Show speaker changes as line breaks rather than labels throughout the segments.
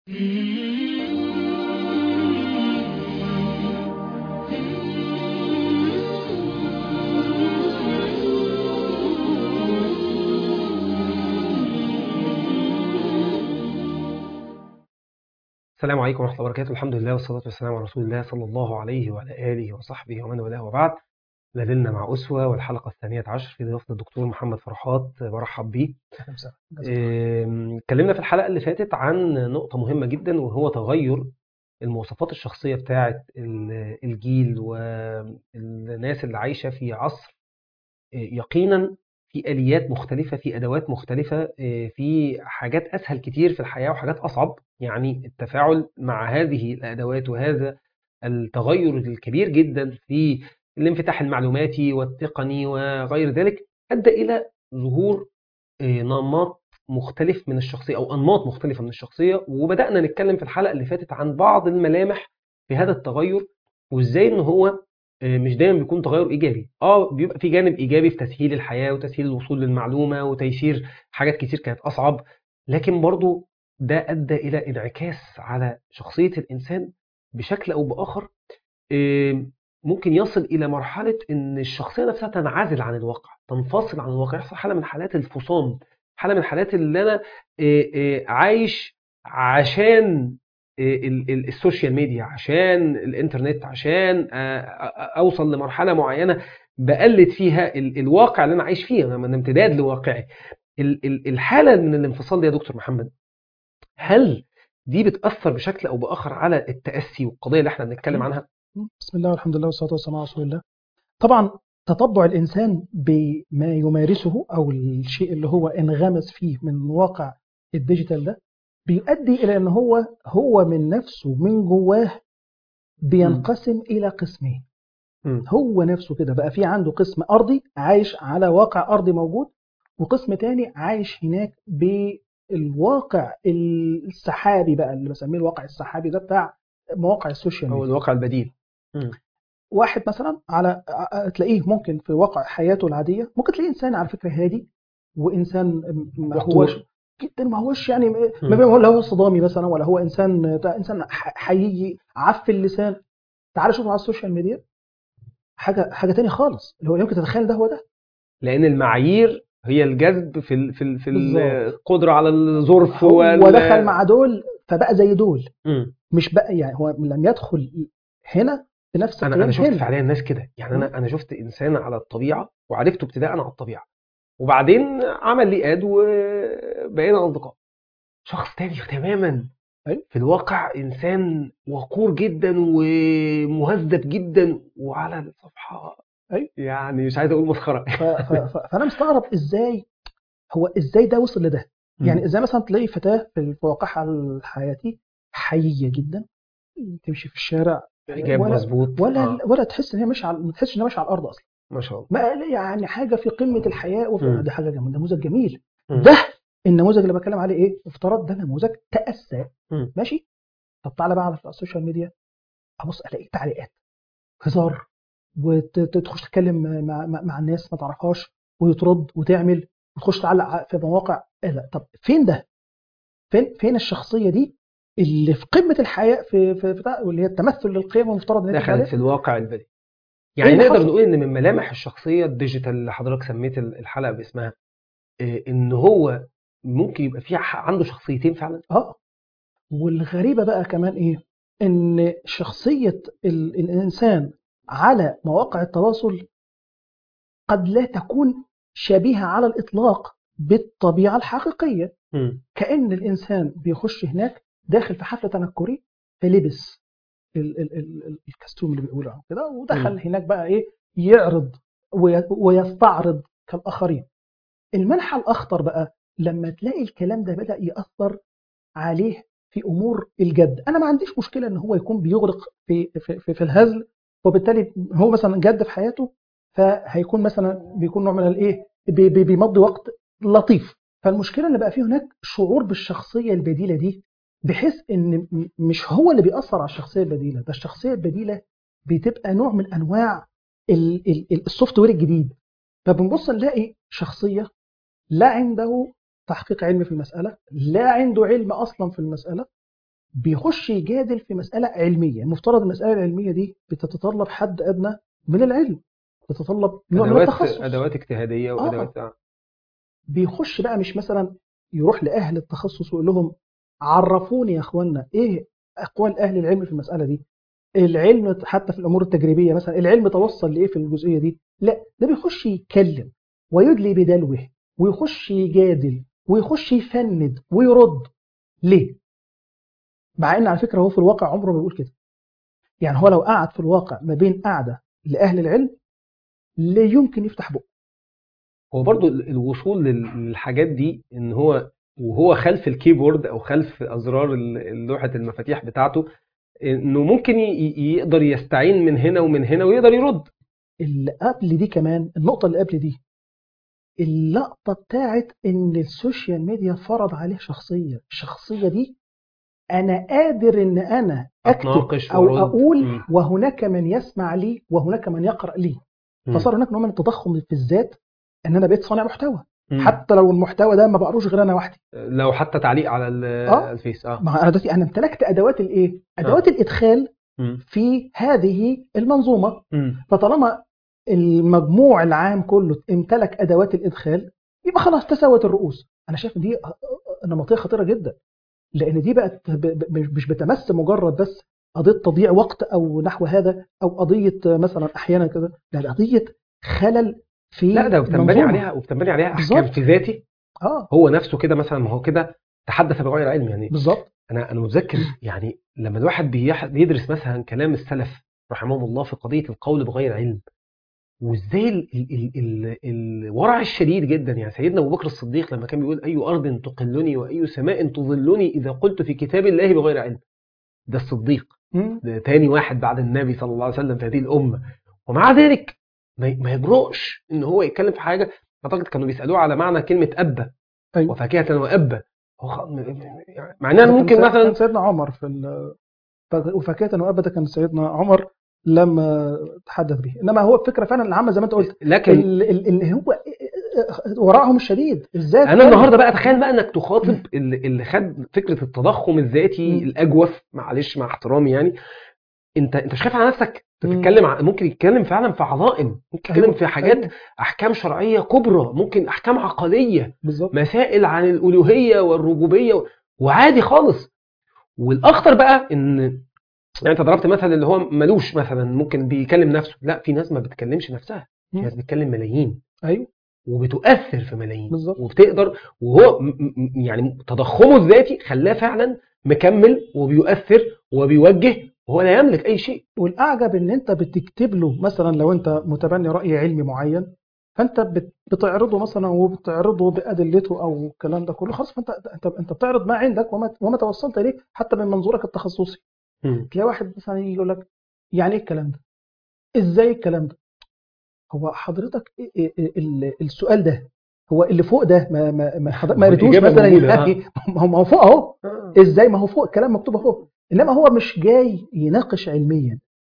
السلام عليكم ورحمة الله وبركاته الحمد لله والصلاة والسلام على رسول الله صلى الله عليه وعلى آله وصحبه ومن والاه وبعد لازلنا مع أسوة والحلقة الثانية عشر في ضيافة الدكتور محمد فرحات برحب بيه آم، اتكلمنا في الحلقة اللي فاتت عن نقطة مهمة جدا وهو تغير المواصفات الشخصية بتاعة ال- الجيل والناس اللي عايشة في عصر آه، يقينا في آليات مختلفة في أدوات مختلفة آه، في حاجات أسهل كتير في الحياة وحاجات أصعب يعني التفاعل مع هذه الأدوات وهذا التغير الكبير جدا في الانفتاح المعلوماتي والتقني وغير ذلك أدى إلى ظهور آه، نمط مختلف من الشخصية أو أنماط مختلفة من الشخصية وبدأنا نتكلم في الحلقة اللي فاتت عن بعض الملامح في هذا التغير وإزاي إن هو آه، مش دايما بيكون تغير إيجابي آه بيبقى في جانب إيجابي في تسهيل الحياة وتسهيل الوصول للمعلومة وتيسير حاجات كتير كانت أصعب لكن برضو ده أدى إلى انعكاس على شخصية الإنسان بشكل أو بآخر آه، ممكن يصل إلى مرحلة إن الشخصية نفسها تنعزل عن الواقع تنفصل عن الواقع يحصل حالة من حالات الفصام حالة من حالات اللي أنا آه، آه، عايش عشان آه، ال- ال- السوشيال ميديا عشان الإنترنت عشان آه، آه، أوصل لمرحلة معينة بقلد فيها ال- الواقع اللي أنا عايش فيه أنا من امتداد لواقعي ال- ال- الحالة من الانفصال دي يا دكتور محمد هل دي بتأثر بشكل أو بآخر على التأسي والقضية اللي احنا بنتكلم عنها؟
بسم الله والحمد لله والصلاة والسلام على رسول الله طبعا تطبع الإنسان بما يمارسه أو الشيء اللي هو انغمس فيه من واقع الديجيتال ده بيؤدي إلى أن هو هو من نفسه من جواه بينقسم إلى قسمين
مم.
هو نفسه كده بقى في عنده قسم أرضي عايش على واقع أرضي موجود وقسم تاني عايش هناك بالواقع السحابي بقى اللي بسميه الواقع السحابي ده بتاع مواقع السوشيال
أو
ميديا
الواقع البديل
واحد مثلا على ع- تلاقيه ممكن في واقع حياته العاديه ممكن تلاقيه انسان على فكره هادي وانسان ما
وقور.
هوش جدا ما هوش يعني ما
مم.
بيبقى لا هو صدامي مثلا ولا هو انسان ده انسان ح- حيي عف اللسان تعال شوفه على السوشيال ميديا حاجه حاجه تانية خالص اللي هو يمكن تتخيل ده هو ده
لأن المعايير هي الجذب في ال في ال في
بالظبط.
القدرة على الظرف
هو
وال...
دخل مع دول فبقى زي دول
مم.
مش بقى يعني هو لم يدخل هنا بنفس
أنا
القيم
أنا شفت
هنا.
فعليا ناس كده يعني أنا أنا شفت إنسان على الطبيعة وعرفته ابتداء على الطبيعة وبعدين عمل لي اد وبقينا أصدقاء شخص تاني تماما
أيوة.
في الواقع إنسان وقور جدا ومهذب جدا وعلى الصفحة
أيوة.
يعني مش عايز أقول مسخرة
ف- ف- ف- فانا مستغرب ازاي هو ازاي ده وصل لده يعني ازاي مثلا تلاقي فتاه في في واقعها الحياتي حييه جدا تمشي في الشارع
حجاب
ولا
مظبوط
ولا
آه.
ولا تحس ان هي مش على ما تحسش ان هي مش على الارض اصلا
ما شاء الله
ما يعني حاجه في قمه الحياه وفي
مم.
دي حاجه جميل نموذج جميل
مم.
ده النموذج اللي بتكلم عليه ايه افترض ده نموذج تاسى
مم.
ماشي طب تعالى بقى على السوشيال ميديا ابص الاقي تعليقات هزار وتخش تتكلم مع, مع, مع الناس ما تعرفهاش وترد وتعمل وتخش تعلق في مواقع ايه ده طب فين ده فين فين الشخصيه دي اللي في قمه الحياه في في, في واللي هي التمثل للقيم المفترض ان هي تبقى
دخلت
عليه؟
في الواقع البديهي يعني
اللي
نقدر
حصل؟
نقول ان من ملامح الشخصيه الديجيتال اللي حضرتك سميت الحلقه باسمها إيه، ان هو ممكن يبقى فيه ح- عنده شخصيتين فعلا
اه والغريبه بقى كمان ايه ان شخصيه ال- الانسان على مواقع التواصل قد لا تكون شبيهه على الاطلاق بالطبيعه الحقيقيه
مم.
كأن الإنسان بيخش هناك داخل في حفلة تنكري فلبس ال ال ال ال الكاستوم اللي بيقولوا عنه كده ودخل
مم.
هناك بقى إيه يعرض وي- ويستعرض كالآخرين المنحى الأخطر بقى لما تلاقي الكلام ده بدأ يأثر عليه في أمور الجد أنا ما عنديش مشكلة إن هو يكون بيغرق في في, في, في الهزل وبالتالي هو مثلا جد في حياته فهيكون مثلا بيكون نوع من الايه بي- بي- بيمضي وقت لطيف فالمشكله اللي بقى فيه هناك شعور بالشخصيه البديله دي بحيث ان م- مش هو اللي بيأثر على الشخصيه البديله ده الشخصيه البديله بتبقى نوع من انواع ال- ال- ال- السوفت وير الجديد فبنبص نلاقي شخصيه لا عنده تحقيق علمي في المساله لا عنده علم اصلا في المساله بيخش يجادل في مساله علميه المفترض المساله العلميه دي بتتطلب حد ادنى من العلم بتتطلب نوع من
ادوات
التخصص
ادوات اجتهاديه
آه.
وادوات آه.
بيخش بقى مش مثلا يروح لاهل التخصص ويقول لهم عرفوني يا اخوانا ايه اقوال اهل العلم في المساله دي العلم حتى في الامور التجريبيه مثلا العلم توصل لايه في الجزئيه دي لا ده بيخش يتكلم ويدلي بدلوه ويخش يجادل ويخش يفند ويرد ليه مع ان على فكره هو في الواقع عمره ما بيقول كده يعني هو لو قعد في الواقع ما بين قعده لاهل العلم لا يمكن يفتح بقه
هو برضو ال- الوصول لل- للحاجات دي ان هو وهو خلف الكيبورد او خلف ازرار ال- لوحه المفاتيح بتاعته انه ممكن ي- ي- يقدر يستعين من هنا ومن هنا ويقدر يرد
اللي قبل دي كمان النقطة اللي قبل دي اللقطة بتاعت إن السوشيال ميديا فرض عليه شخصية الشخصية دي أنا قادر إن أنا أكتب
أتناقش
أو
وأرد.
أقول
مم.
وهناك من يسمع لي وهناك من يقرأ لي
مم.
فصار هناك نوع من التضخم في الذات إن أنا بقيت صانع محتوى
مم.
حتى لو المحتوى ده ما بقروش غير أنا وحدي
لو حتى تعليق على ال-
آه.
الفيس اه
ما أنا دلوقتي أنا امتلكت أدوات الإيه؟ أدوات الإدخال
مم.
في هذه المنظومة
مم.
فطالما المجموع العام كله امتلك ادوات الادخال يبقى خلاص تساوت الرؤوس انا شايف دي نمطيه خطيره جدا لان دي بقت ب- ب- مش بتمس مجرد بس قضيه تضييع وقت او نحو هذا او قضيه مثلا احيانا كده لا ده قضيه خلل في
لا ده وبتنبني
المنظومة.
عليها وبتنبني عليها احكام
بالظبط.
في ذاتي
اه
هو نفسه كده مثلا ما هو كده تحدث بغير علم يعني
بالظبط
انا انا متذكر يعني لما الواحد بيح- بيدرس مثلا كلام السلف رحمهم الله في قضيه القول بغير علم وازاي ال ال ال ال الورع الشديد جدا يعني سيدنا ابو بكر الصديق لما كان بيقول اي ارض تقلني واي سماء تظلني اذا قلت في كتاب الله بغير علم ده الصديق
مم.
ده تاني واحد بعد النبي صلى الله عليه وسلم في هذه الامه ومع ذلك ما ما يجرؤش ان هو يتكلم في حاجه اعتقد كانوا بيسالوه على معنى كلمه ابا
ايوه
وفاكهه وابا هو خ... يعني معناه إنه
كان
ممكن
سيد-
مثلا
كان سيدنا عمر في ال- ف- وفاكهة وابدا كان سيدنا عمر لما تحدث به انما هو الفكره فعلا العامه زي ما انت قلت
لكن
ال- ال- اللي هو وراءهم الشديد ازاي
انا النهارده بقى تخيل بقى انك تخاطب اللي اللي خد فكره التضخم الذاتي
مم.
الاجوف معلش مع احترامي يعني انت انت مش خايف على نفسك
مم.
تتكلم ع- ممكن يتكلم فعلا في عظائم ممكن يتكلم
أيوة،
في حاجات
أيوة،
احكام شرعيه كبرى ممكن احكام عقديه
بالظبط
مسائل عن الالوهيه والربوبيه و- وعادي خالص والاخطر بقى ان يعني انت ضربت مثل اللي هو ملوش مثلا ممكن بيكلم نفسه لا في ناس ما بتكلمش نفسها في
مم.
ناس بتكلم ملايين
ايوه
وبتؤثر في ملايين
بالظبط.
وبتقدر وهو م- م- يعني تضخمه الذاتي خلاه فعلا مكمل وبيؤثر وبيوجه وهو لا يملك اي شيء
والاعجب ان انت بتكتب له مثلا لو انت متبني راي علمي معين فانت بت- بتعرضه مثلا وبتعرضه بادلته او الكلام ده كله خلاص فانت انت انت بتعرض ما عندك وما وما توصلت اليه حتى من منظورك التخصصي تلاقي واحد مثلا يجي يقول لك يعني ايه الكلام ده؟ ازاي الكلام ده؟ هو حضرتك إيه- إيه- إيه ال- السؤال ده هو اللي فوق ده ما ما ما, حضر- ما قريتوش
الإجابة
مثلا
موجودة،
يعني ما هو ما هو فوق اهو ازاي ما هو فوق الكلام مكتوب اهو انما هو مش جاي يناقش علميا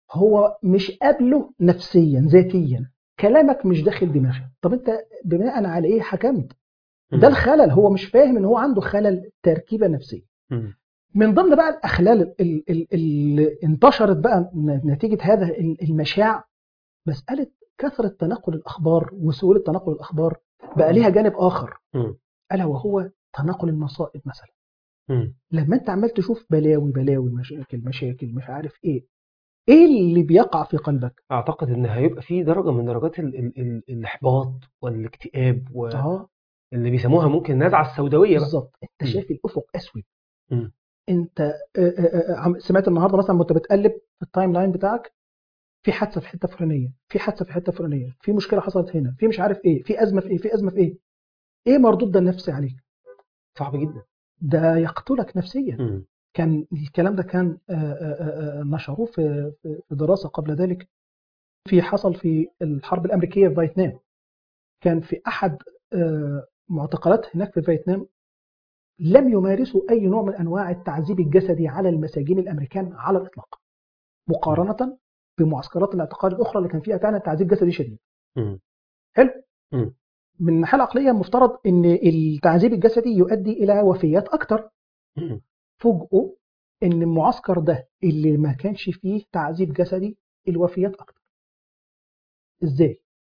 هو مش قابله نفسيا ذاتيا كلامك مش داخل دماغي طب انت بناء على ايه حكمت ده الخلل هو مش فاهم ان هو عنده خلل تركيبه نفسيه
مم.
من ضمن بقى الاخلال ال- ال- اللي انتشرت بقى نتيجه هذا ال- المشاع مساله كثره تنقل الاخبار وسهوله تنقل الاخبار بقى ليها جانب اخر
مم.
الا وهو تناقل المصائب مثلا
مم.
لما انت عمال تشوف بلاوي بلاوي مشاكل مشاكل مش عارف ايه ايه اللي بيقع في قلبك
اعتقد ان هيبقى في درجه من درجات ال ال ال الاحباط والاكتئاب واللي
اه
بيسموها ممكن النزعه السوداويه بقى
بالظبط انت
مم.
شايف الافق اسود
مم.
انت آه، آه، آه، عم- سمعت النهارده مثلا وانت بتقلب في التايم لاين بتاعك في حادثه في حته فلانيه في حادثه في حته فلانيه في مشكله حصلت هنا في مش عارف ايه في ازمه في ايه في ازمه في ايه ايه مردود ده النفسي عليك
صعب جدا
ده يقتلك نفسيا
مم.
كان الكلام ده كان آه، آه، آه، نشروه في في في دراسه قبل ذلك في حصل في الحرب الامريكيه في فيتنام كان في احد آه، معتقلات هناك في فيتنام لم يمارسوا اي نوع من انواع التعذيب الجسدي على المساجين الامريكان على الاطلاق مقارنه بمعسكرات الاعتقال الاخرى اللي كان فيها فعلا تعذيب جسدي شديد
مم.
حلو
مم.
من الناحيه العقليه المفترض ان التعذيب الجسدي يؤدي الى وفيات اكتر
مم.
فوجئوا ان المعسكر ده اللي ما كانش فيه تعذيب جسدي الوفيات اكتر ازاي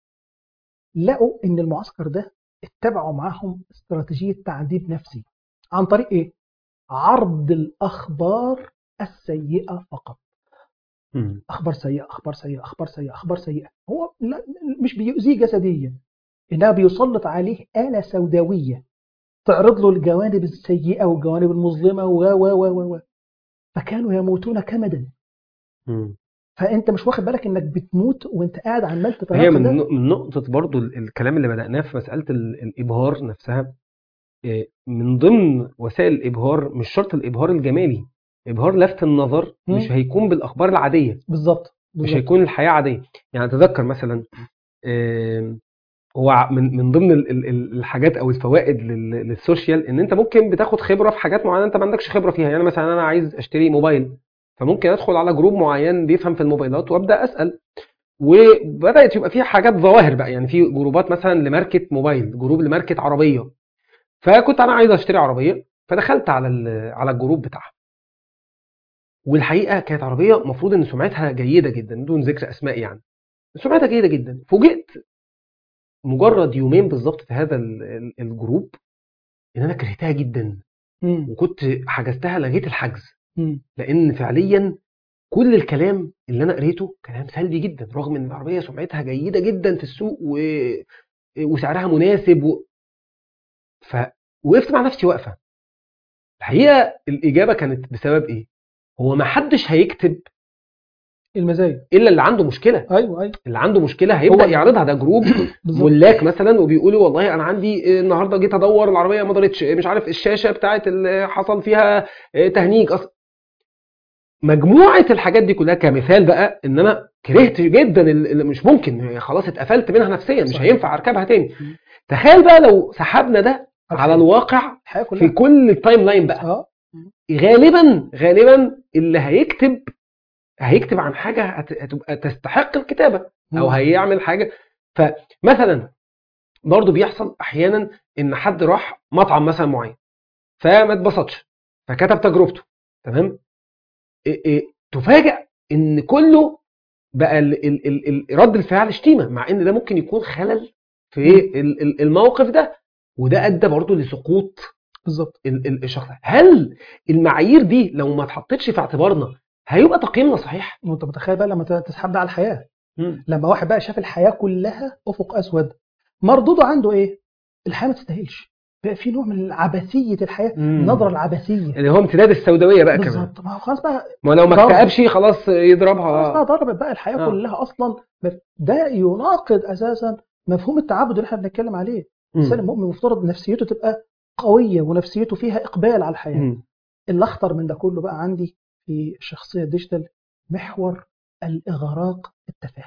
لقوا ان المعسكر ده اتبعوا معاهم استراتيجيه تعذيب نفسي عن طريق ايه عرض الاخبار السيئه فقط
مم.
اخبار سيئه اخبار سيئه اخبار سيئه اخبار سيئه هو لا مش بيؤذيه جسديا انها بيسلط عليه اله سوداويه تعرض له الجوانب السيئه والجوانب المظلمه و و و و و فكانوا يموتون كمدا
مم.
فانت مش واخد بالك انك بتموت وانت قاعد عمال
هي
تتناقض
من
ده
نق- من نقطة برضو ال- الكلام اللي بدأناه في مسألة ال- الإبهار نفسها إيه، من ضمن وسائل الإبهار مش شرط الإبهار الجمالي إبهار لفت النظر
مم.
مش هيكون بالأخبار العادية
بالظبط
مش
بالظبط
هيكون الحياة عادية يعني تذكر مثلا آم، هو ع- من من ضمن ال- ال- ال- الحاجات او الفوائد لل- للسوشيال ان انت ممكن بتاخد خبره في حاجات معينه انت ما عندكش خبره فيها يعني مثلا انا عايز اشتري موبايل فممكن ادخل على جروب معين بيفهم في الموبايلات وابدا اسال وبدات يبقى فيها حاجات ظواهر بقى يعني في جروبات مثلا لماركه موبايل جروب لماركه عربيه فكنت انا عايز اشتري عربيه فدخلت على ال- على الجروب بتاعها والحقيقه كانت عربيه المفروض ان سمعتها جيده جدا بدون ذكر اسماء يعني سمعتها جيده جدا فوجئت مجرد يومين بالظبط في هذا ال- ال- الجروب ان انا كرهتها جدا
مم.
وكنت حجزتها لغيت الحجز
مم.
لان فعليا كل الكلام اللي انا قريته كلام سلبي جدا رغم ان العربيه سمعتها جيده جدا في السوق و... وسعرها مناسب و... فوقفت مع نفسي واقفه الحقيقه الاجابه كانت بسبب ايه هو ما حدش هيكتب
المزايا
الا اللي عنده مشكله
ايوه ايوه
اللي عنده مشكله هيبدا
هو-
يعرضها ده جروب
بالظبط
ملاك مثلا وبيقولوا والله انا عندي آه، النهارده جيت ادور العربيه ما دارتش آه، مش عارف الشاشه بتاعت اللي حصل فيها آه، تهنيج اصلا مجموعه الحاجات دي كلها كمثال بقى ان انا كرهت جدا ال- ال- مش ممكن خلاص اتقفلت منها نفسيا مش
صحيح.
هينفع اركبها تاني
م.
تخيل بقى لو سحبنا ده على الواقع
الحياه
في
كلها
كل التايم لاين بقى
اه
غالبا غالبا اللي هيكتب هيكتب عن حاجه هت- هتبقى تستحق الكتابه او
مم.
هيعمل حاجه فمثلا برضه بيحصل احيانا ان حد راح مطعم مثلا معين فما اتبسطش فكتب تجربته تمام إيه إيه تفاجأ ان كله بقى ال ال ال ال رد الفعل شتيمه مع ان ده ممكن يكون خلل في ال- ال- الموقف ده وده ادى برضه لسقوط
بالظبط
ال- ال- الشخص هل المعايير دي لو ما اتحطتش في اعتبارنا هيبقى تقييمنا صحيح؟
وانت متخيل بقى لما تسحب ده على الحياه لما واحد بقى شاف الحياه كلها افق اسود مردوده عنده ايه؟ الحياه ما تستاهلش بقى في نوع من عبثيه الحياه
مم.
النظره العبثيه
اللي هو امتداد السوداويه بقى كمان
بالظبط ما هو خلاص بقى
ما لو ما
ضرب.
اكتئبش خلاص
خلاص بقى
يضربها
ضربت بقى الحياه
آه.
كلها اصلا ده يناقض اساسا مفهوم التعبد اللي احنا بنتكلم عليه الانسان
مم.
المؤمن مفترض نفسيته تبقى قويه ونفسيته فيها اقبال على الحياه
مم.
اللي اخطر من ده كله بقى عندي في الشخصيه الديجيتال محور الاغراق في التفاهه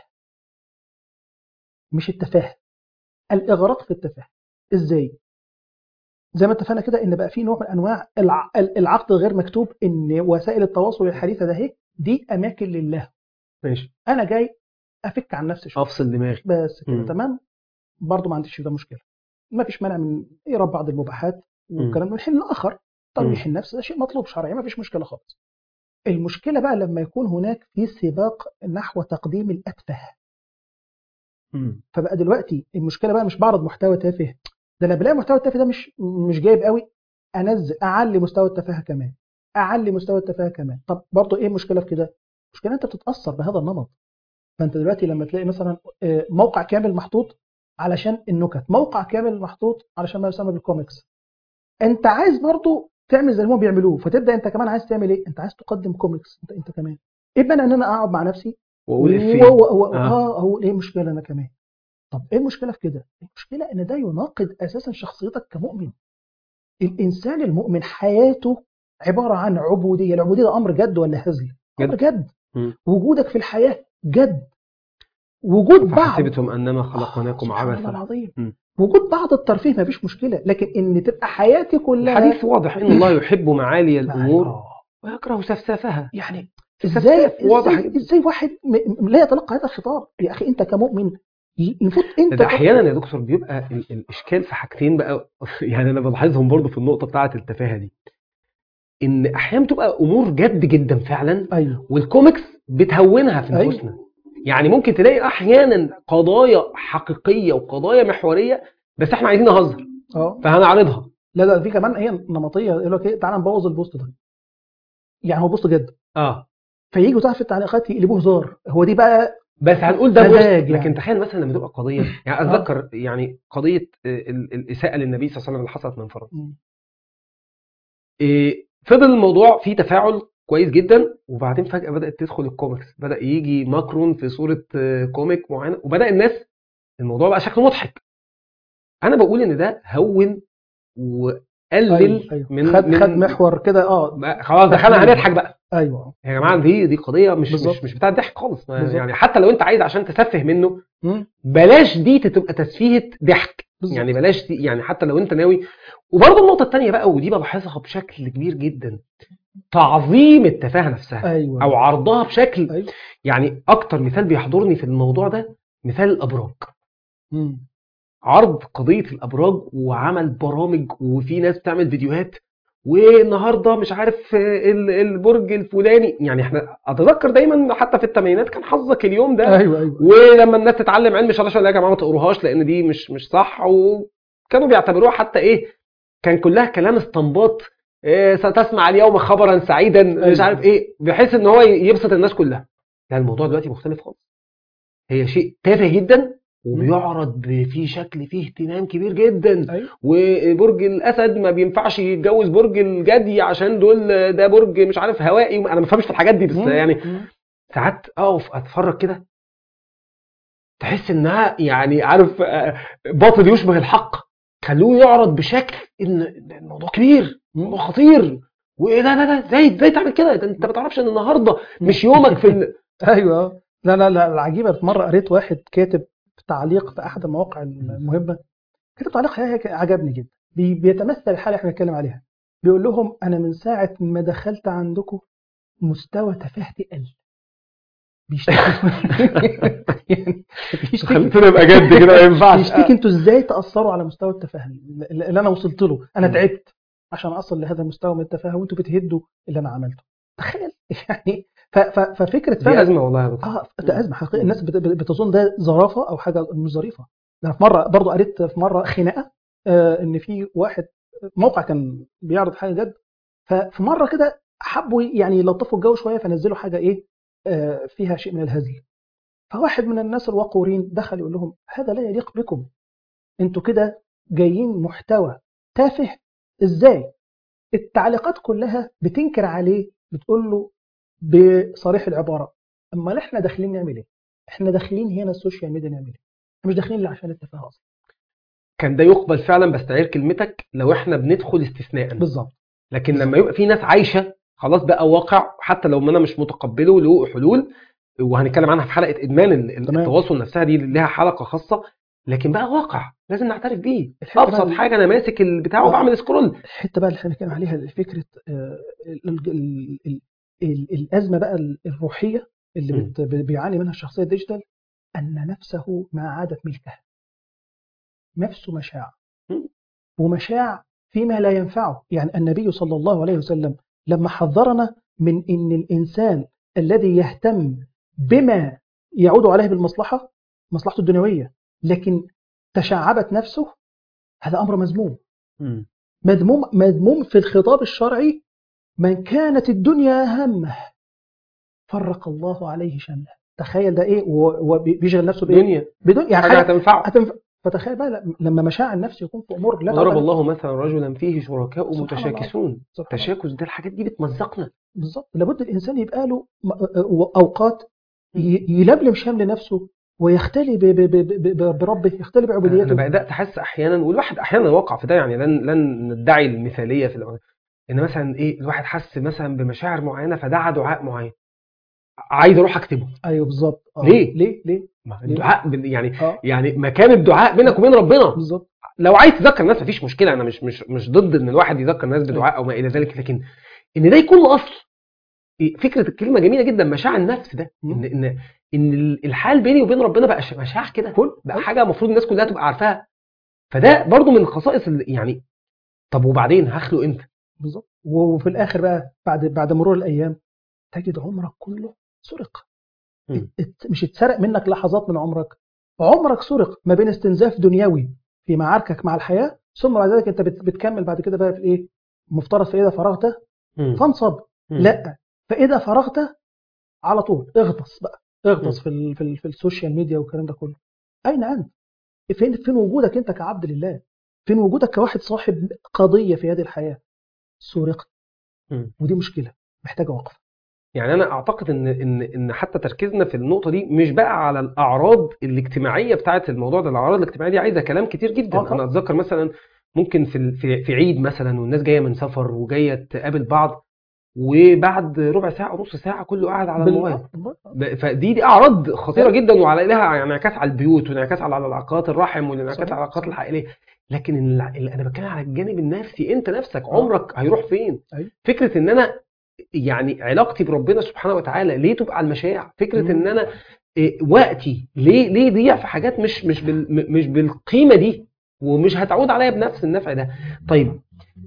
مش التفاهه الاغراق في التفاهه ازاي زي ما اتفقنا كده ان بقى في نوع من انواع الع- العقد غير مكتوب ان وسائل التواصل الحديثه ده اهي دي اماكن لله
ماشي
انا جاي افك عن نفسي شويه
افصل دماغي
بس كده
مم.
تمام برضه ما عنديش في ده مشكله ما فيش مانع من ايراد بعض المباحات
مم.
والكلام ده من حين لاخر ترويح النفس ده شيء مطلوب شرعي ما فيش مشكله خالص المشكله بقى لما يكون هناك في سباق نحو تقديم الاتفه
مم.
فبقى دلوقتي المشكله بقى مش بعرض محتوى تافه ده انا بلاقي محتوى التافه ده مش مش جايب قوي انزل اعلي مستوى التفاهه كمان اعلي مستوى التفاهه كمان طب برضه ايه المشكله في كده المشكله انت بتتاثر بهذا النمط فانت دلوقتي لما تلاقي مثلا آه، موقع كامل محطوط علشان النكت موقع كامل محطوط علشان ما يسمى بالكوميكس انت عايز برضه تعمل زي ما هم بيعملوه فتبدا انت كمان عايز تعمل ايه انت عايز تقدم كوميكس انت انت كمان ايه بقى ان انا اقعد مع نفسي
واقول
و-
افيه
و- و-
آه.
اه هو ايه المشكله انا كمان طب ايه المشكله في كده المشكله ان ده يناقض اساسا شخصيتك كمؤمن الانسان المؤمن حياته عباره عن عبوديه العبوديه ده امر جد ولا هزل امر جد
مم.
وجودك في الحياه جد وجود بعض
فحسبتم انما خلقناكم
سبحان الله
عبثا
العظيم
مم.
وجود بعض الترفيه ما فيش مشكله لكن ان تبقى حياتي كلها
الحديث واضح ان الله يحب معالي الامور
آه.
ويكره سفسافها
يعني
السفساف
ازاي
واضح
ازاي,
جدا.
ازاي واحد م- م- لا يتلقى هذا الخطاب يا اخي انت كمؤمن المفروض انت
ده احيانا يا دكتور بيبقى ال- الاشكال في حاجتين بقى يعني انا بلاحظهم برضو في النقطه بتاعه التفاهه دي ان احيانا بتبقى امور جد جدا فعلا
ايوه
والكوميكس بتهونها في
أيوة.
نفوسنا يعني ممكن تلاقي احيانا قضايا حقيقيه وقضايا محوريه بس احنا عايزين نهزر
اه
فهنعرضها
لا لا في كمان هي نمطيه يقول لك ايه تعالى نبوظ البوست ده يعني هو بوست جد
اه
فييجوا تحت في التعليقات يقلبوه هزار هو دي بقى
بس هنقول ده
مزاج
بوست
يعني.
لكن تخيل مثلا لما تبقى قضيه يعني اتذكر يعني قضيه آه، ال- الاساءه للنبي صلى الله عليه وسلم اللي حصلت من فرنسا
مم.
إيه، فضل الموضوع فيه تفاعل كويس جدا وبعدين فجأة بدأت تدخل الكوميكس بدأ يجي ماكرون في صورة آه، كوميك معينة وبدأ الناس الموضوع بقى شكله مضحك أنا بقول إن ده هون وقلل
ايوه ايوه
من
خد
من
خد محور كده اه
بقى خلاص دخلنا هنضحك بقى
ايوه
يا جماعة دي دي قضية مش
بالظبط.
مش مش بتاعت ضحك خالص ما-
بالظبط.
يعني حتى لو أنت عايز عشان تسفه منه
مم.
بلاش دي تبقى تسفيهة ضحك
بالظبط.
يعني بلاش دي يعني حتى لو انت ناوي وبرضه النقطه الثانيه بقى ودي بلاحظها بشكل كبير جدا تعظيم التفاهه نفسها
ايوه
او عرضها بشكل
ايوه
يعني اكتر مثال بيحضرني في الموضوع ده مثال الابراج
مم.
عرض قضيه الابراج وعمل برامج وفي ناس بتعمل فيديوهات والنهارده مش عارف ال- البرج الفلاني يعني احنا اتذكر دايما حتى في الثمانينات كان حظك اليوم ده
ايوه ايوه
ولما الناس تتعلم علم شرش يا جماعه ما تقروهاش لان دي مش مش صح وكانوا بيعتبروها حتى ايه كان كلها كلام استنباط إيه ستسمع اليوم خبرا سعيدا مش عارف ايه بحيث ان هو يبسط الناس كلها لا الموضوع دلوقتي مختلف خالص هي شيء تافه جدا وبيعرض في شكل فيه اهتمام كبير جدا
ايوه
وبرج الاسد ما بينفعش يتجوز برج الجدي عشان دول ده برج مش عارف هوائي انا ما بفهمش في الحاجات دي بس
مم.
يعني
مم.
ساعات اقف اتفرج كده تحس انها يعني عارف آه، باطل يشبه الحق خلوه يعرض بشكل ان الموضوع كبير الموضوع خطير وايه ده ده ده ازاي ازاي تعمل كده ده انت ما تعرفش ان النهارده مش يومك في ال...
ايوه لا لا لا العجيبه في مره قريت واحد كاتب تعليق في احد المواقع المهمه كاتب تعليق هيك عجبني جدا بي- بيتمثل الحاله اللي احنا بنتكلم عليها بيقول لهم انا من ساعه ما دخلت عندكم مستوى تفاهتي قل بيشتكي يعني بيشتكي
خليتنا نبقى جد كده ما ينفعش
بيشتكي انتوا ازاي تاثروا على مستوى التفاهه اللي اللي انا وصلت له انا
مم.
تعبت عشان اصل لهذا المستوى من التفاهه وانتوا بتهدوا اللي انا عملته تخيل يعني ف- ف- ففكره
دي
فعلا
ازمه والله يا دكتور
اه ده ازمه حقيقيه الناس بت- بت- بتظن ده ظرافه او حاجه مش ظريفه ده أنا في مره برضو قريت في مره خناقه آه ان في واحد موقع كان بيعرض حاجه جد ففي مره كده حبوا يعني يلطفوا الجو شويه فنزلوا حاجه ايه آه فيها شيء من الهزل فواحد من الناس الوقورين دخل يقول لهم هذا لا يليق بكم انتوا كده جايين محتوى تافه ازاي التعليقات كلها بتنكر عليه بتقول له بصريح العباره اما احنا داخلين نعمل ايه احنا داخلين هنا السوشيال ميديا نعمل ايه احنا مش داخلين الا عشان التفاهه اصلا
كان ده يقبل فعلا بستعير كلمتك لو احنا بندخل استثناء
بالظبط
لكن لما يبقى في ناس عايشه خلاص بقى واقع حتى لو انا مش متقبله له حلول وهنتكلم عنها في حلقه ادمان ال- ال-
تمام.
التواصل نفسها دي ليها حلقه خاصه لكن بقى واقع لازم نعترف بيه
الحتة بقى
ابسط
اللي-
حاجه انا ماسك البتاع
آه.
وبعمل سكرول
الحته بقى اللي احنا بنتكلم عليها فكره آه، ال- ال- ال- ال- ال- الازمه بقى ال- الروحيه اللي
م.
بت- بيعاني منها الشخصيه الديجيتال ان نفسه ما عادت ملكها نفسه مشاع
م.
ومشاع فيما لا ينفعه يعني النبي صلى الله عليه وسلم لما حذرنا من ان الانسان الذي يهتم بما يعود عليه بالمصلحه مصلحته الدنيويه لكن تشعبت نفسه هذا امر مذموم مذموم مذموم في الخطاب الشرعي من كانت الدنيا همه فرق الله عليه شمله تخيل ده ايه وبيشغل نفسه بايه
دنيا
بدون يعني
حاجه
حاجه
هتنفعه
هتنفع فتخيل بقى لما مشاعر النفس يكون في امور لا
ضرب
تعلم.
الله مثلا رجلا فيه شركاء
سبحان الله.
متشاكسون
سبحان الله.
تشاكس ده الحاجات دي بتمزقنا
بالظبط لابد الانسان يبقى له م- اوقات ي- يلملم شمل نفسه ويختلي ب- ب- ب- ب- بربه يختلي
انا
بعبوديته
بدات احس احيانا والواحد احيانا يوقع في ده يعني لن لن ندعي المثاليه في الأول. ان مثلا ايه الواحد حس مثلا بمشاعر معينه فدعا دعاء معين عايز اروح اكتبه
ايوه بالظبط آه.
ليه؟
ليه ليه
ما
ليه؟
الدعاء بال- يعني
اه
يعني مكان الدعاء بينك وبين ربنا
بالظبط
لو عايز تذكر الناس مفيش مشكله انا مش مش مش ضد ان الواحد يذكر الناس بدعاء او ما الى ذلك لكن ان ده يكون له اصل إيه، فكره الكلمه جميله جدا مشاع النفس ده
مم.
ان ان ان الحال بيني وبين ربنا بقى ش- مشاع كده
كل
بقى حاجه المفروض الناس كلها تبقى عارفاها فده برضو من خصائص ال- يعني طب وبعدين هخلق امتى
بالظبط وفي الاخر بقى بعد بعد مرور الايام تجد عمرك كله سرق
مم.
ات- مش اتسرق منك لحظات من عمرك عمرك سرق ما بين استنزاف دنيوي في معاركك مع الحياه ثم بعد ذلك انت بت- بتكمل بعد كده بقى في ايه مفترض فاذا فرغت
مم.
فانصب
مم.
لا فاذا فرغت على طول اغطس بقى اغطس
مم.
في ال في, ال في السوشيال ميديا والكلام ده كله اين انت فين فين وجودك انت كعبد لله فين وجودك كواحد صاحب قضيه في هذه الحياه سرقت
مم.
ودي مشكله محتاجه وقفه
يعني انا اعتقد ان ان ان حتى تركيزنا في النقطه دي مش بقى على الاعراض الاجتماعيه بتاعه الموضوع ده الاعراض الاجتماعيه دي عايزه كلام كتير جدا
آه طبعا.
انا اتذكر مثلا ممكن في ال- في في عيد مثلا والناس جايه من سفر وجايه تقابل بعض وبعد ربع ساعه ونص ساعه كله قاعد على الموبايل
بال-
ب- فدي دي اعراض خطيره جدا وعلى لها يعني انعكاس على البيوت وانعكاس على علاقات الرحم وانعكاس
صحيح،
على العلاقات
صحيح.
العائليه لكن ال- ال- انا بتكلم على الجانب النفسي انت نفسك
آه.
عمرك هيروح فين
أيوة.
فكره ان انا يعني علاقتي بربنا سبحانه وتعالى ليه تبقى على المشاع فكره
مم.
ان انا إيه، وقتي ليه ليه ضيع في حاجات مش مش بال م- مش بالقيمه دي ومش هتعود عليا بنفس النفع ده طيب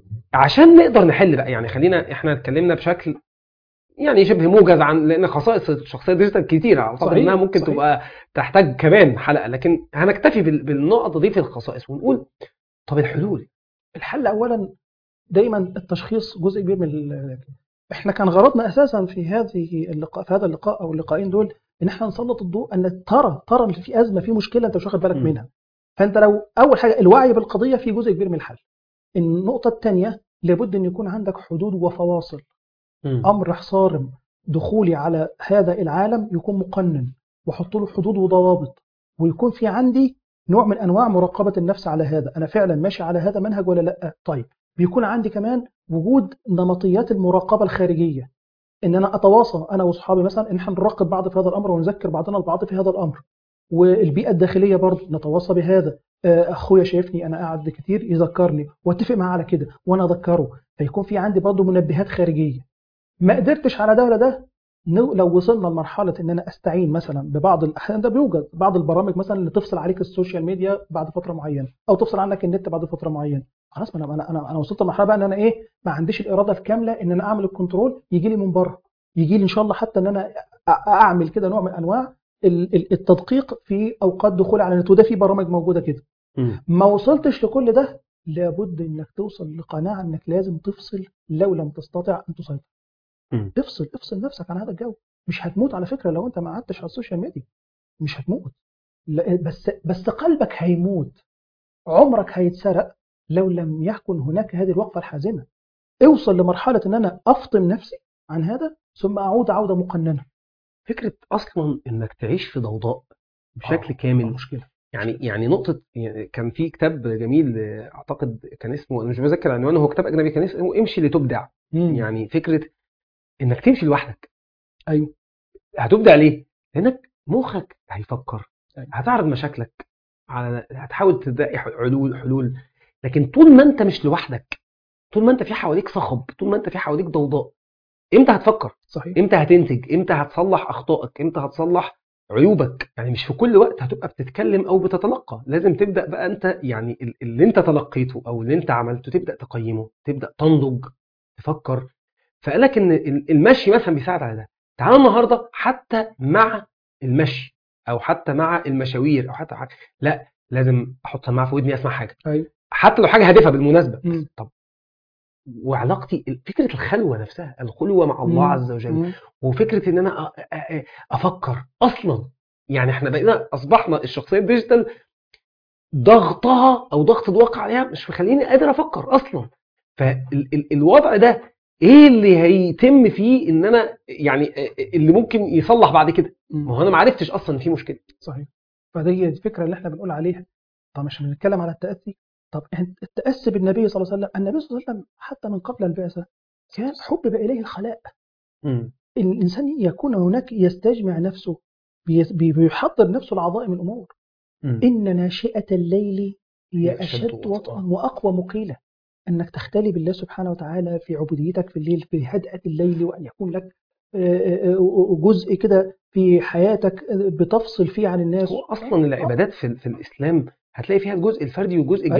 عشان نقدر نحل بقى يعني خلينا احنا اتكلمنا بشكل يعني شبه موجز عن لان خصائص الشخصيه ديجيتال كتيره اعتقد
صحيح،
انها ممكن
صحيح.
تبقى تحتاج كمان حلقه لكن هنكتفي بال- بالنقطه دي في الخصائص ونقول طب الحلول
الحل اولا دايما التشخيص جزء كبير من ال- احنا كان غرضنا اساسا في هذه اللقاء في هذا اللقاء او اللقاءين دول ان احنا نسلط الضوء ان ترى ترى ان في ازمه في مشكله انت مش واخد بالك
مم.
منها فانت لو اول حاجه الوعي بالقضيه في جزء كبير من الحل النقطه الثانيه لابد ان يكون عندك حدود وفواصل
مم.
امر صارم دخولي على هذا العالم يكون مقنن واحط له حدود وضوابط ويكون في عندي نوع من انواع مراقبه النفس على هذا انا فعلا ماشي على هذا منهج ولا لا طيب بيكون عندي كمان وجود نمطيات المراقبه الخارجيه ان انا اتواصى انا واصحابي مثلا ان احنا نراقب بعض في هذا الامر ونذكر بعضنا البعض في هذا الامر والبيئه الداخليه برضه نتواصى بهذا آه، اخويا شايفني انا قاعد كتير يذكرني واتفق معاه على كده وانا اذكره فيكون في عندي برضه منبهات خارجيه ما قدرتش على ده ولا ده نو- لو وصلنا لمرحله ان انا استعين مثلا ببعض الاحيان ده بيوجد بعض البرامج مثلا اللي تفصل عليك السوشيال ميديا بعد فتره معينه او تفصل عنك النت بعد فتره معينه خلاص ما انا انا انا, أنا وصلت لمرحله بقى ان انا ايه ما عنديش الاراده الكامله ان انا اعمل الكنترول يجي لي من بره يجي لي ان شاء الله حتى ان انا أ- اعمل كده نوع من انواع ال- ال- التدقيق في اوقات دخولي على النت وده في برامج موجوده كده
مم.
ما وصلتش لكل ده لابد انك توصل لقناعه انك لازم تفصل لو لم تستطع ان تسيطر
مم.
افصل افصل نفسك عن هذا الجو مش هتموت على فكره لو انت ما قعدتش على السوشيال ميديا مش هتموت لا، بس بس قلبك هيموت عمرك هيتسرق لو لم يكن هناك هذه الوقفه الحازمه اوصل لمرحله ان انا افطم نفسي عن هذا ثم اعود عوده مقننه
فكره اصلا انك تعيش في ضوضاء بشكل
آه،
كامل
مشكله
يعني يعني نقطة يعني كان في كتاب جميل آه، أعتقد كان اسمه أنا مش بذكر عنوانه هو كتاب أجنبي كان اسمه امشي لتبدع يعني فكرة إنك تمشي لوحدك
ايوه
هتبدع ليه؟ لأنك مخك هيفكر
أيوة.
هتعرض مشاكلك على هتحاول تلاقي حلول حلول لكن طول ما أنت مش لوحدك طول ما أنت في حواليك صخب طول ما أنت في حواليك ضوضاء إمتى هتفكر؟
صحيح
امتى هتنتج امتى هتصلح اخطائك امتى هتصلح عيوبك يعني مش في كل وقت هتبقى بتتكلم او بتتلقى لازم تبدا بقى انت يعني ال- اللي انت تلقيته او اللي انت عملته تبدا تقيمه تبدا تنضج تفكر فقالك ان ال- المشي مثلا بيساعد على ده تعالى النهارده حتى مع المشي او حتى مع المشاوير او حتى حاجة. لا لازم احط سماعه في ودني اسمع حاجه
ايوه
حتى لو حاجه هادفه بالمناسبه
مم.
وعلاقتي فكره الخلوه نفسها الخلوه مع الله
مم.
عز وجل
مم.
وفكره ان انا أ- أ- أ- افكر اصلا يعني احنا بقينا اصبحنا الشخصيه الديجيتال ضغطها او ضغط الواقع عليها مش مخليني قادر افكر اصلا فالوضع ده ايه اللي هيتم فيه ان انا يعني اللي ممكن يصلح بعد كده
مم.
ما هو انا ما عرفتش اصلا في مشكله
صحيح فدي الفكره اللي احنا بنقول عليها طب مش بنتكلم على التاسي طب إحنا- التاسي بالنبي صلى الله عليه وسلم النبي صلى الله عليه وسلم حتى من قبل البعثه كان حبب اليه الخلاء
مم.
الانسان يكون هناك يستجمع نفسه بي- بي- بيحضر نفسه لعظائم الامور
مم.
ان ناشئه الليل هي
هي أشد
اشد
وطئا.
وطئا واقوى مقيله انك تختلي بالله سبحانه وتعالى في عبوديتك في الليل في هدأة الليل وان يكون لك آه، آه، آه، جزء كده في حياتك آه، بتفصل فيه عن الناس
هو اصلا العبادات في, في الاسلام هتلاقي فيها الجزء الفردي والجزء
أيوة.
الجماعي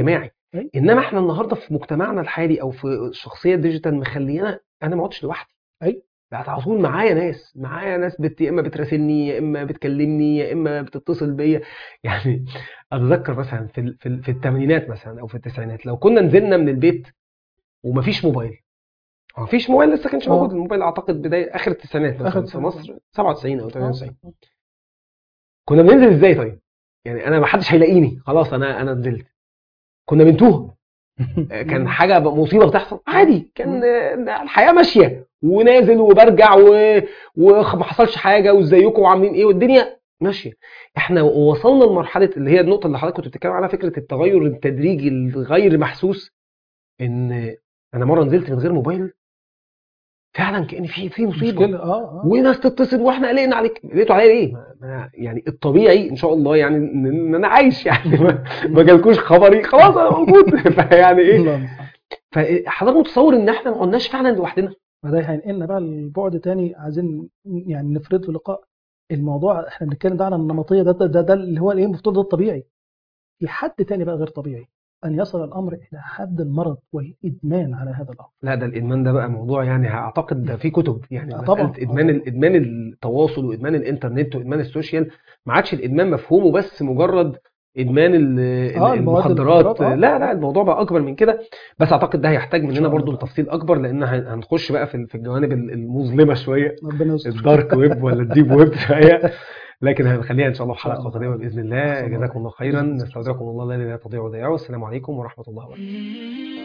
أيوة.
انما احنا النهارده في مجتمعنا الحالي او في الشخصيه الديجيتال مخليانا انا ما اقعدش لوحدي
أيوة.
بقت على طول معايا ناس معايا ناس بت... يا اما بتراسلني يا اما بتكلمني يا اما بتتصل بيا يعني اتذكر مثلا في ال- في, ال- في الثمانينات مثلا او في التسعينات لو كنا نزلنا من البيت ومفيش موبايل هو مفيش موبايل لسه كانش
آه.
موجود الموبايل اعتقد بدايه اخر التسعينات
آخر
مثلا في
التسعينات.
مصر 97 او 98
آه.
كنا بننزل ازاي طيب؟ يعني انا ما حدش هيلاقيني خلاص انا انا نزلت كنا بنتوه كان حاجه ب- مصيبه بتحصل عادي كان آه، الحياه ماشيه ونازل وبرجع و... وما حصلش حاجه وازيكم وعاملين ايه والدنيا ماشيه احنا وصلنا لمرحله اللي هي النقطه اللي حضرتك كنت بتتكلم عنها فكره التغير التدريجي الغير محسوس ان انا مره نزلت من غير موبايل فعلا كان في في مصيبه
مشكله اه اه
وناس تتصل واحنا قلقنا عليك قلقتوا عليا ليه؟ ما- ما- يعني الطبيعي ان شاء الله يعني ان إن انا عايش يعني ما- ما جالكوش خبري خلاص انا موجود فيعني ايه
الله المستعان.
فحضرتك متصور ان احنا ما قلناش فعلا لوحدنا
فده هينقلنا بقى لبعد تاني عايزين يعني نفرد في لقاء الموضوع احنا بنتكلم ده عن النمطيه ده ده, ده, ده اللي هو الايه المفترض ده الطبيعي في حد تاني بقى غير طبيعي ان يصل الامر الى حد المرض والادمان على هذا الامر
لا ده الادمان ده بقى موضوع يعني اعتقد ده في كتب يعني
آه
مساله
طبعا.
ادمان
آه.
الادمان التواصل وادمان الانترنت وادمان السوشيال ما عادش الادمان مفهومه بس مجرد ادمان ال-
آه،
ال-
المواد
المخدرات
المخدرات، آه.
لا لا الموضوع بقى اكبر من كده بس اعتقد ده هيحتاج مننا
شاء
برضو
الله.
لتفصيل اكبر لان هن- هنخش بقى في في الجوانب المظلمه شويه
ربنا يستر
الدارك ويب ولا الديب ويب شويه لكن هنخليها ان شاء الله في
إن شاء
حلقه
الله.
قادمه باذن الله
أحسن الله.
جزاكم الله خيرا
بإذن الله.
نستودعكم الله الذي لا تضيع ودائعه والسلام عليكم ورحمه الله وبركاته